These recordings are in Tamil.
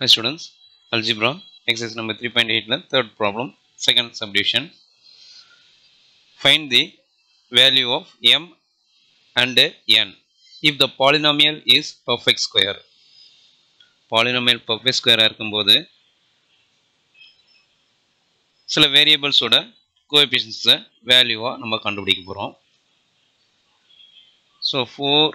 Hi students, algebra exercise number 3.8 la third problem second subdivision. Find the value of m and n if the polynomial is perfect square. polynomial perfect square இருக்கும்போது சில வேரியபிள்ஸோட கோஎஃபிஷியன்ஸை வேல்யூவாக நம்ம கண்டுபிடிக்க போகிறோம் ஸோ ஃபோர்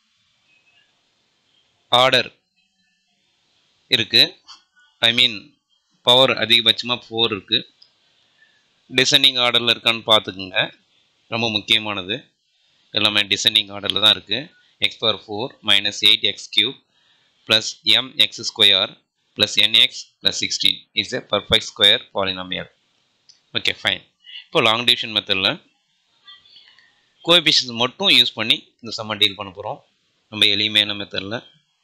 ஆர்டர் இருக்குது ஐ மீன் பவர் அதிகபட்சமாக ஃபோர் இருக்குது டிசெண்டிங் ஆர்டரில் இருக்கான்னு பார்த்துக்குங்க ரொம்ப முக்கியமானது எல்லாமே டிசெண்டிங் ஆர்டரில் தான் இருக்குது x power four minus eight x cube plus m x square plus n x plus sixteen is a perfect square polynomial okay fine இப்போ லாங் டிவிஷன் மெத்தடில் கோஎபிஷன்ஸ் மட்டும் யூஸ் பண்ணி இந்த சம்ம டீல் பண்ண போகிறோம் நம்ம எளிமையான மெத்தடில்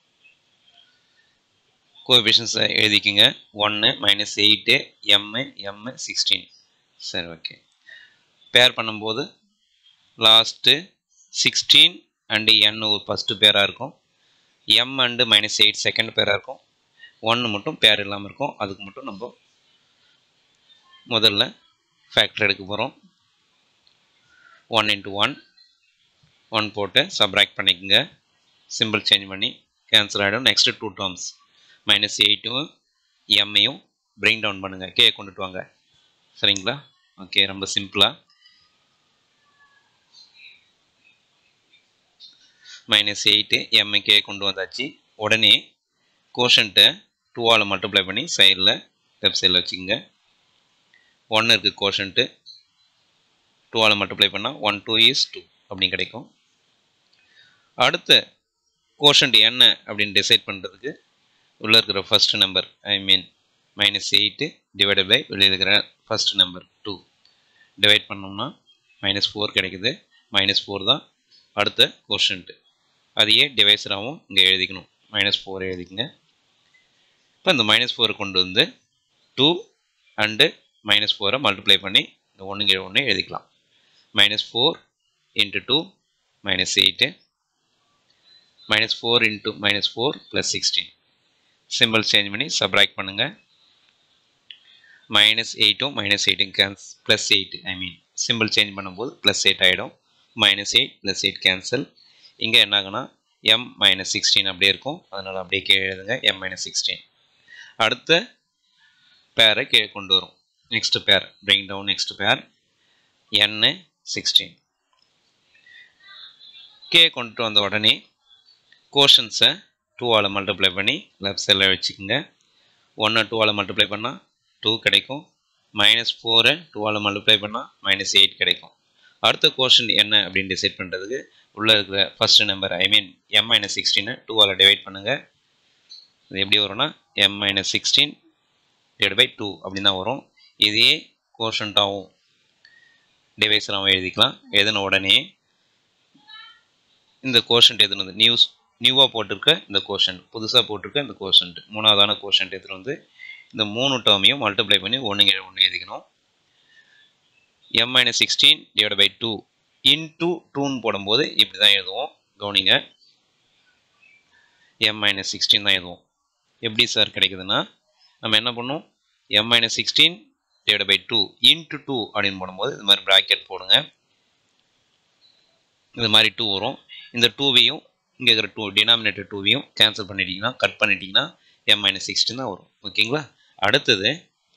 கோஎபிஷன்ஸை எழுதிக்கோங்க ஒன்று minus eight m m sixteen சரி ஓகே பேர் பண்ணும்போது லாஸ்ட்டு சிக்ஸ்டீன் அண்டு என் ஒரு ஃபஸ்ட்டு பேராக இருக்கும் m and minus eight second பேராக இருக்கும் ஒன்று மட்டும் பேர் இல்லாமல் இருக்கும் அதுக்கு மட்டும் நம்ம முதல்ல ஃபேக்டர் எடுக்க போகிறோம் ஒன் இன்ட்டு ஒன் ஒன் போட்டு சப்ராக்ட் பண்ணிக்கோங்க சிம்பிள் சேஞ்ச் பண்ணி கேன்சல் ஆகிடும் நெக்ஸ்ட்டு டூ டேர்ம்ஸ் மைனஸ் எயிட்டும் எம்மையும் பிரிங் டவுன் பண்ணுங்கள் கே கொண்டுட்டு வாங்க சரிங்களா ஓகே ரொம்ப சிம்பிளாக மைனஸ் எயிட்டு எம்ஐ கே கொண்டு வந்தாச்சு உடனே கோஷன்ட்டை டூவால் மல்டிப்ளை பண்ணி சைடில் லெஃப்ட் சைடில் வச்சுக்கோங்க ஒன்று இருக்குது கோஷன்ட்டு டூவால் மல்டிப்ளை பண்ணால் ஒன் டூ இஸ் டூ அப்படின்னு கிடைக்கும் அடுத்த கோஷன்ட் என்ன அப்படின்னு டிசைட் பண்ணுறதுக்கு உள்ளே இருக்கிற first number I mean minus eight divided by வெளியில் இருக்கிற ஃபஸ்ட் நம்பர் டூ டிவைட் பண்ணோம்னா மைனஸ் ஃபோர் கிடைக்குது மைனஸ் ஃபோர் தான் அடுத்த கோஷன்ட்டு அதையே டிவைஸராகவும் இங்கே எழுதிக்கணும் மைனஸ் ஃபோர் எழுதிக்கங்க இப்போ இந்த மைனஸ் ஃபோரை கொண்டு வந்து டூ அண்டு மைனஸ் ஃபோரை மல்டிப்ளை பண்ணி இந்த ஒன்றுங்கிற ஒன்று எழுதிக்கலாம் minus four into two minus eight minus four into minus four plus sixteen simple change பண்ணி சப்ராக்ட் பண்ணுங்கள் மைனஸ் எயிட்டும் மைனஸ் எயிட்டும் cancels plus eight I mean simple change பண்ணும்போது ப்ளஸ் எயிட் ஆகிடும் minus eight plus eight cancel இங்கே என்ன ஆகுனா எம் மைனஸ் சிக்ஸ்டீன் அப்படியே இருக்கும் அதனால் அப்படியே கீழே எழுதுங்க எம் மைனஸ் சிக்ஸ்டீன் அடுத்த பேரை கீழே கொண்டு வரும் நெக்ஸ்ட் பேர் பிரிங் டவுன் நெக்ஸ்ட் பேர் என்னு சிக்ஸ்டீன் கே கொண்டுட்டு வந்த உடனே கோஷன்ஸை டூவால் மல்டிப்ளை பண்ணி லெஃப்ட் சைடில் வச்சுக்கோங்க ஒன்று டூவால் மல்டிப்ளை பண்ணால் டூ கிடைக்கும் மைனஸ் ஃபோரை டூவால் மல்டிப்ளை பண்ணால் மைனஸ் எயிட் கிடைக்கும் அடுத்த கொஷின் என்ன அப்படின்னு டிசைட் பண்ணுறதுக்கு உள்ளே இருக்கிற first number I mean m minus சிக்ஸ்டீனை டூவால் டிவைட் பண்ணுங்கள் இது எப்படி வரும்னா m minus sixteen divide by two அப்படின்னு தான் வரும் இதே கோஷன்ட்டாகவும் டிவைஸராகவும் எழுதிக்கலாம் எழுதின உடனே இந்த கோஷன்ட் எதுன்னு வந்து நியூஸ் நியூவாக போட்டிருக்க இந்த கோஷன்ட் புதுசாக போட்டிருக்க இந்த கோஷன்ட் மூணாவதான கோஷன்ட் எடுத்துகிட்டு வந்து இந்த மூணு டேர்மையும் மல்டிப்ளை பண்ணி ஒன்றுங்க ஒன்று எழுதிக்கணும் m minus sixteen divide by two into டூன்னு போடும்போது இப்படி தான் எழுதுவோம் கவனிங்க எம் மைனஸ் சிக்ஸ்டீன் தான் எழுதுவோம் எப்படி சார் கிடைக்குதுன்னா நம்ம என்ன பண்ணுவோம் m minus sixteen divide by two into two அப்படின்னு போடும்போது இது மாதிரி ப்ராக்கெட் போடுங்க இது மாதிரி டூ வரும் இந்த டூவையும் இங்கே இருக்கிற டூ டினாமினேட்டர் டூவையும் கேன்சல் பண்ணிட்டீங்கன்னா கட் பண்ணிட்டீங்கன்னா எம் மைனஸ் சிக்ஸ்டீன் தான் வரும் ஓகேங்களா அடுத்தது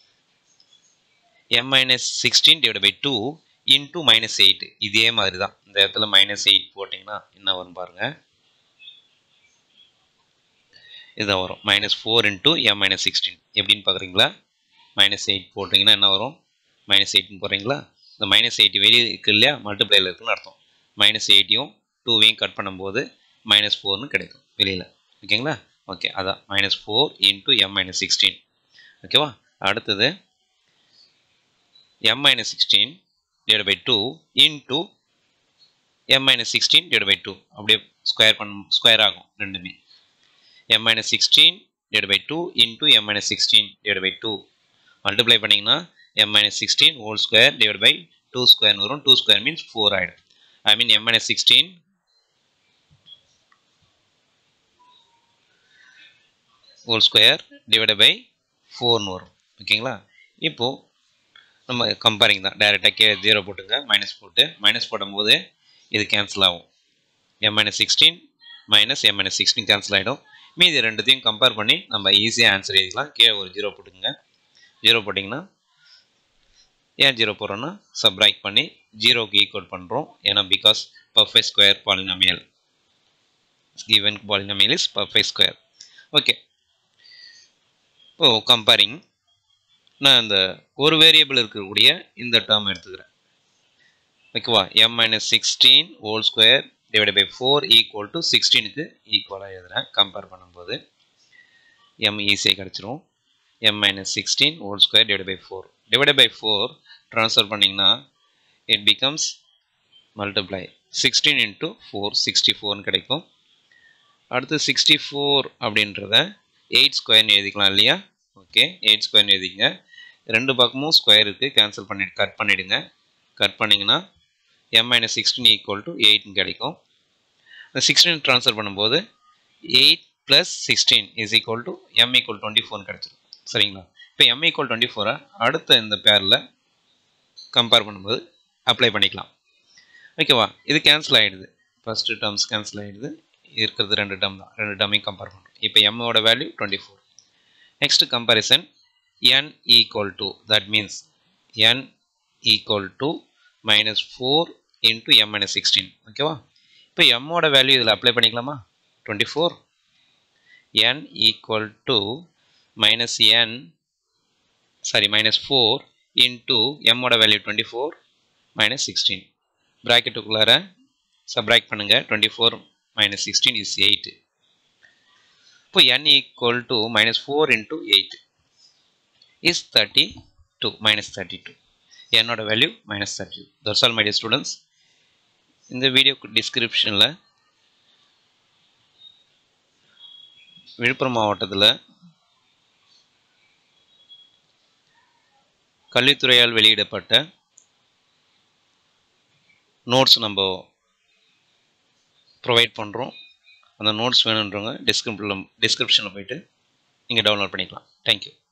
m minus sixteen divide by two into minus eight இதே மாதிரி தான் இந்த இடத்துல மைனஸ் எயிட் போட்டிங்கன்னா என்ன வரும் பாருங்கள் இதான் வரும் minus four into m minus sixteen எப்படின்னு பார்க்குறீங்களா மைனஸ் எயிட் போட்டிங்கன்னா என்ன வரும் மைனஸ் எயிட்னு போடுறீங்களா இந்த மைனஸ் எயிட் வெளியே இருக்கு இல்லையா மல்டிப்ளைல இருக்குன்னு அர்த்தம் மைனஸ் எயிட்டையும் டூவையும் கட் பண்ணும்போது மைனஸ் ஃபோர்னு கிடைக்கும் வெளியில் ஓகேங்களா ஓகே அதான் minus four into m minus sixteen ஓகேவா அடுத்தது m minus 16 divided by 2 into m minus 16 divided by 2 அப்படியே ஸ்கொயர் பண்ண ஸ்கொயர் ஆகும் ரெண்டுமே m minus 16 divided by 2 into m minus 16 divided by 2 multiply பண்ணிங்கன்னா m minus 16 whole square divided by 2 square வரும் 2 ஸ்கொயர் மீன்ஸ் 4 ஆகிடும் I mean m minus 16 whole square divide by ஃபோர்னு வரும் ஓகேங்களா இப்போது நம்ம கம்பேரிங் தான் டைரெக்டாக கே ஜீரோ போட்டுங்க மைனஸ் போட்டு மைனஸ் போடும்போது இது கேன்சல் ஆகும் m minus sixteen minus m minus sixteen cancel ஆகிடும் மீதி ரெண்டுத்தையும் கம்பேர் பண்ணி நம்ம ஈஸியாக ஆன்சர் எழுதிக்கலாம் கே ஒரு ஜீரோ போட்டுங்க ஜீரோ போட்டிங்கன்னா ஏன் ஜீரோ போடுறோன்னா சப்ராக்ட் பண்ணி ஜீரோக்கு ஈக்குவல் பண்ணுறோம் ஏன்னா because perfect square polynomial given polynomial is perfect square okay இப்போது கம்பேரிங் நான் இந்த ஒரு வேரியபிள் இருக்கக்கூடிய இந்த டேர்ம் எடுத்துக்கிறேன் ஓகேவா m minus sixteen whole square divide by four equal to சிக்ஸ்டீனுக்கு ஈக்குவலாக எழுதுகிறேன் கம்பேர் பண்ணும்போது எம் ஈஸியாக கிடச்சிரும் m minus sixteen whole square divide by four divide by four transfer பண்ணிங்கன்னா it becomes multiply sixteen into four sixty ஃபோர்னு கிடைக்கும் அடுத்து சிக்ஸ்டி ஃபோர் அப்படின்றத எயிட் ஸ்கொயர்னு எழுதிக்கலாம் இல்லையா ஓகே எயிட் ஸ்கொயர்னு எழுதிங்க ரெண்டு பக்கமும் ஸ்கொயர் இருக்குது கேன்சல் பண்ணி கட் பண்ணிவிடுங்க கட் பண்ணிங்கன்னா m minus sixteen equal to எயிட்னு கிடைக்கும் இந்த சிக்ஸ்டீன் ட்ரான்ஸ்ஃபர் பண்ணும்போது eight plus sixteen is equal to m equal twenty ஃபோர்னு கிடச்சிடும் சரிங்களா இப்போ எம் ஈக்குவல் டுவெண்ட்டி ஃபோரை அடுத்த இந்த பேரில் கம்பேர் பண்ணும்போது அப்ளை பண்ணிக்கலாம் ஓகேவா இது கேன்சல் ஆகிடுது ஃபஸ்ட்டு டேர்ம்ஸ் கேன்சல் ஆகிடுது இருக்கிறது ரெண்டு டேர்ம் தான் ரெண்டு டேர்மையும் கம்பேர் பண்ணுறோம் இப்போ எம்மோட value twenty four next comparison n equal to that means n equal to minus four into m minus sixteen ஓகேவா இப்போ எம்மோட வேல்யூ இதில் அப்ளை பண்ணிக்கலாமா twenty four n equal to minus n sorry minus four into எம்மோட value twenty four minus sixteen ப்ராக்கெட்டுக்குள்ளார சப்ராக்ட் பண்ணுங்கள் twenty four minus sixteen is eight இப்போ n equal to minus four into eight is thirty two minus thirty two என்னோட value minus thirty two that's all my dear students இந்த வீடியோ டிஸ்கிரிப்ஷனில் விழுப்புரம் மாவட்டத்தில் கல்வித்துறையால் வெளியிடப்பட்ட நோட்ஸ் நம்ம ப்ரொவைட் பண்ணுறோம் அந்த நோட்ஸ் வேணுன்றவங்க டிஸ்கிரிப்ஷனில் டிஸ்கிரிப்ஷனில் போயிட்டு நீங்கள் டவுன்லோட் பண்ணிக்கலாம் தேங்க்யூ